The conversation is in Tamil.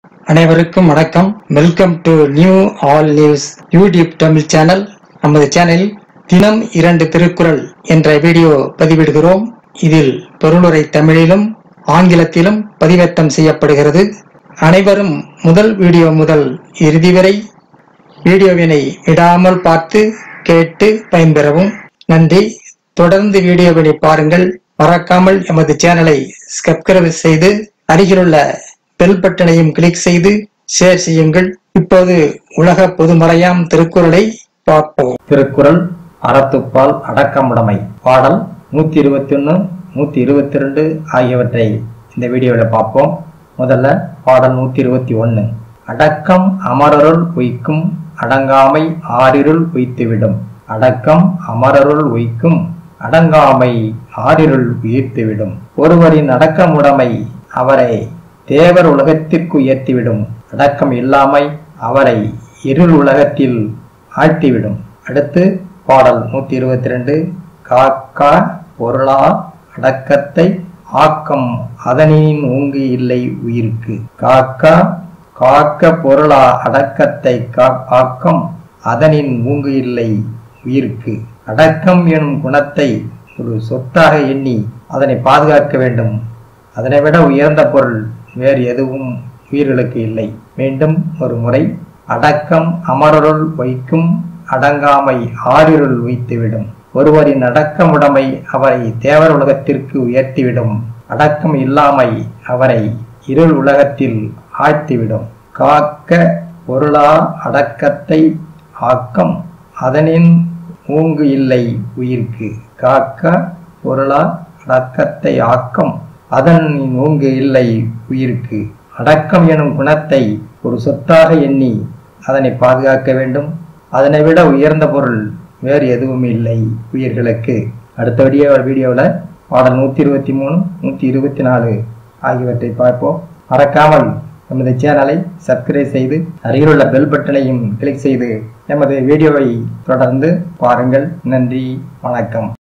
அனைவருக்கும் வணக்கம் welcome to new all news YouTube Tamil channel நமது சேனலில் தினம் இரண்டு திருக்குறள் என்ற வீடியோ பதிவிடுகிறோம் இதில் பொருளுரை தமிழிலும் ஆங்கிலத்திலும் பதிவேற்றம் செய்யப்படுகிறது அனைவரும் முதல் வீடியோ முதல் இறுதி வரை வீடியோவினை விடாமல் பார்த்து கேட்டு பயன்பெறவும் நன்றி தொடர்ந்து வீடியோவினை பாருங்கள் மறக்காமல் எமது சேனலை சப்ஸ்கிரைப் செய்து அருகிலுள்ள பெல் பட்டனையும் கிளிக் செய்து ஷேர் செய்யுங்கள் இப்போது உலக பொதுமறையாம் திருக்குறளை பார்ப்போம் திருக்குறள் அறத்துப்பால் அடக்கமுடைமை பாடல் நூத்தி இருபத்தி ஒன்னு நூத்தி இருபத்தி ரெண்டு ஆகியவற்றை இந்த வீடியோவில் பார்ப்போம் முதல்ல பாடல் நூத்தி இருபத்தி ஒன்னு அடக்கம் அமரருள் உய்க்கும் அடங்காமை ஆறிருள் உய்த்துவிடும் அடக்கம் அமரருள் உய்க்கும் அடங்காமை ஆறிருள் உயிர்த்துவிடும் ஒருவரின் அடக்கமுடைமை அவரை தேவர் உலகத்திற்கு உயர்த்திவிடும் அடக்கம் இல்லாமை அவரை இருள் உலகத்தில் ஆழ்த்திவிடும் அடுத்து பாடல் நூத்தி இருபத்தி ரெண்டு காக்கா பொருளா அடக்கத்தை ஆக்கம் அதனின் ஊங்கு இல்லை உயிருக்கு காக்கா காக்க பொருளா அடக்கத்தை கா- ஆக்கம் அதனின் ஊங்கு இல்லை உயிருக்கு அடக்கம் எனும் குணத்தை ஒரு சொத்தாக எண்ணி அதனை பாதுகாக்க வேண்டும் அதனை விட உயர்ந்த பொருள் வேறு எதுவும் உயிர்களுக்கு இல்லை மீண்டும் ஒரு முறை அடக்கம் அமரருள் வைக்கும் அடங்காமை ஆறிருள் வைத்துவிடும் ஒருவரின் அடக்கமுடைமை அவரை தேவர் உலகத்திற்கு உயர்த்திவிடும் அடக்கம் இல்லாமை அவரை இருள் உலகத்தில் ஆழ்த்திவிடும் காக்க பொருளா அடக்கத்தை ஆக்கம் அதனின் ஊங்கு இல்லை உயிர்க்கு காக்க பொருளா அடக்கத்தை ஆக்கம் அதன் ஊங்கு இல்லை உயிருக்கு அடக்கம் எனும் குணத்தை ஒரு சொத்தாக எண்ணி அதனை பாதுகாக்க வேண்டும் அதனை விட உயர்ந்த பொருள் வேறு எதுவும் இல்லை உயிர்களுக்கு அடுத்த வீடியோ வீடியோவில் பாடல் நூற்றி இருபத்தி மூணு நூற்றி இருபத்தி நாலு ஆகியவற்றை பார்ப்போம் மறக்காமல் நமது சேனலை சப்ஸ்கிரைப் செய்து அருகிலுள்ள பெல் பட்டனையும் கிளிக் செய்து எமது வீடியோவை தொடர்ந்து பாருங்கள் நன்றி வணக்கம்